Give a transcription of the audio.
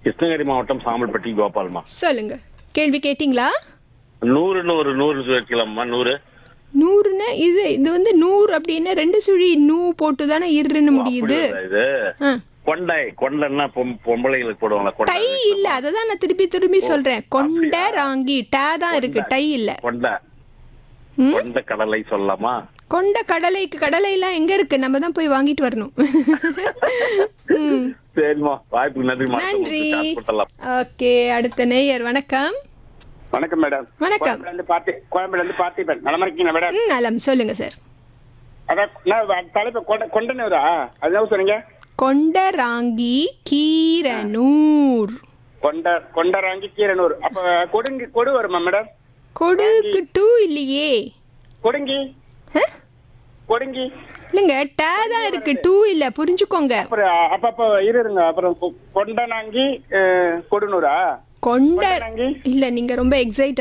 கிருஷ்ணகிரி மாவட்டம் சாம்பல்பட்டி கோபால்மா சொல்லுங்க கேள்வி கேட்டிங்களா நூறு நூறு நூறு வைக்கலாமா நூறு நூறுன்னு இது இது வந்து நூறு அப்படின்னா ரெண்டு சுழி நூ போட்டு தானே இருன்னு முடியுது அப்படி வருதா இது ஆ. கொண்டை கொண்டைன்னா பொம்- பொம்பளைங்களுக்கு போடுவாங்களா கொண்டை டை இல்ல அதை தான் நான் திருப்பி திருப்பி சொல்றேன் கொண்ட ராங்கி டே தான் இருக்கு டை இல்ல கொண்டை ம்? கொண்ட கடலை சொல்லலாமா கொண்ட கடலைக்கு கடலைலாம் எங்க இருக்கு நம்ம தான் போய் வாங்கிட்டு வரணும் ம். சரிம்மா வாய்ப்புக்கு நன்றி நன்றி கொடுத்தலாம் ஓகே அடுத்த நேயர் வணக்கம் வணக்கம் மேடம் வணக்கம் கோயம்புல இருந்து பார்த்தி கோயம்புல இருந்து பார்த்திபன் நலமா இருக்கீங்களா மேடம் ம், நலம் சொல்லுங்க சார் அதான் நான் தலைப்பு கொண்ட கொண்டனூரா அதுதான் சொன்னீங்க கொண்ட ராங்கி கீரனூர் கொண்ட கொண்டராங்கி கீரனூர் அப்ப கொடுங்கி கொடு வருமா மேடம் கொடுக்கு டூ இல்லையே கொடுங்கி ஹ? கொடுங்கி இல்லைங்க டே தான் இருக்கு டூ இல்ல புரிஞ்சுக்கோங்க அப்புறம் அப்பப்ப இருங்க அப்புறம் கொ- கொண்டனாங்கி அஹ், கொடுநூறா கொண்ட கொண்டனாங்கி இல்ல நீங்க ரொம்ப எக்ஸைட்